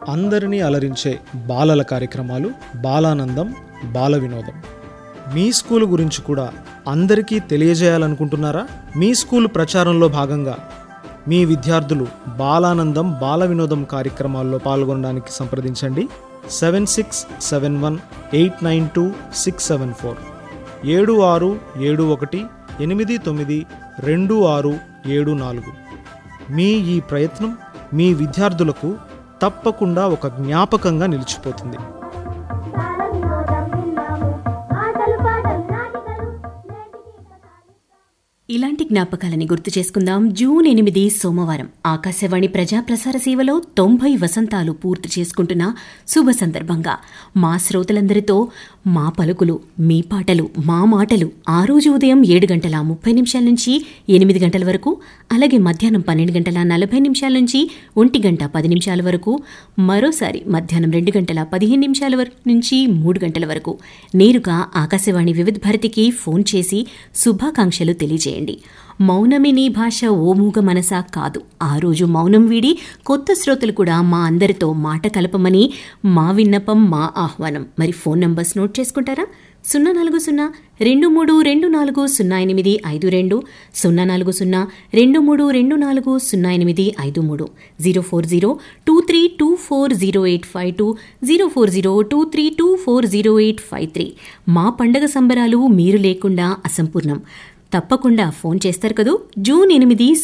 అందరినీ అలరించే బాలల కార్యక్రమాలు బాలానందం బాల వినోదం మీ స్కూల్ గురించి కూడా అందరికీ తెలియజేయాలనుకుంటున్నారా మీ స్కూల్ ప్రచారంలో భాగంగా మీ విద్యార్థులు బాలానందం బాల వినోదం కార్యక్రమాల్లో పాల్గొనడానికి సంప్రదించండి seven six seven one eight nine two six seven four ఏడు ఆరు ఏడు ఒకటి ఎనిమిది తొమ్మిది రెండు ఆరు ఏడు నాలుగు మీ ఈ ప్రయత్నం మీ విద్యార్థులకు తప్పకుండా ఒక జ్ఞాపకంగా నిలిచిపోతుంది బాలవినోదం విన్నాము ఆటలు పాటలు నాటికలు నేటికి కథ ఇలాంటి జ్ఞాపకాలని గుర్తు చేసుకుందాం జూన్ ఎనిమిది సోమవారం ఆకాశవాణి ప్రజా ప్రసార సేవలో తొంభై వసంతాలు పూర్తి చేసుకుంటున్న శుభ సందర్భంగా మా శ్రోతలందరితో మా పలుకులు మీ పాటలు మా మాటలు ఆ రోజు ఉదయం ఏడు గంటల ముప్పై నిమిషాల నుంచి ఎనిమిది గంటల వరకు అలాగే మధ్యాహ్నం పన్నెండు గంటల నలభై నిమిషాల నుంచి ఒంటి గంట పది నిమిషాల వరకు మరోసారి మధ్యాహ్నం రెండు గంటల పదిహేను నిమిషాల వరకు నుంచి మూడు గంటల వరకు నేరుగా ఆకాశవాణి వివిధ భారతికి ఫోన్ చేసి శుభాకాంక్షలు తెలియజేయండి మౌనమే నీ భాష ఓ మూగ మనసా కాదు ఆ రోజు మౌనం వీడి కొత్త శ్రోతలు కూడా మా అందరితో మాట కలపమని మా విన్నపం మా ఆహ్వానం మరి ఫోన్ నంబర్స్ నోట్ చేసుకుంటారా సున్నా నాలుగు సున్నా రెండు మూడు రెండు నాలుగు సున్నా ఎనిమిది ఐదు రెండు సున్నా నాలుగు సున్నా రెండు మూడు రెండు నాలుగు సున్నా ఎనిమిది ఐదు మూడు zero four zero two three two four zero eight five two zero four zero two three two four zero eight five three మా పండగ సంబరాలు మీరు లేకుండా అసంపూర్ణం తప్పకుండా ఫోన్ చేస్తారు కదూ జూన్ ఎనిమిది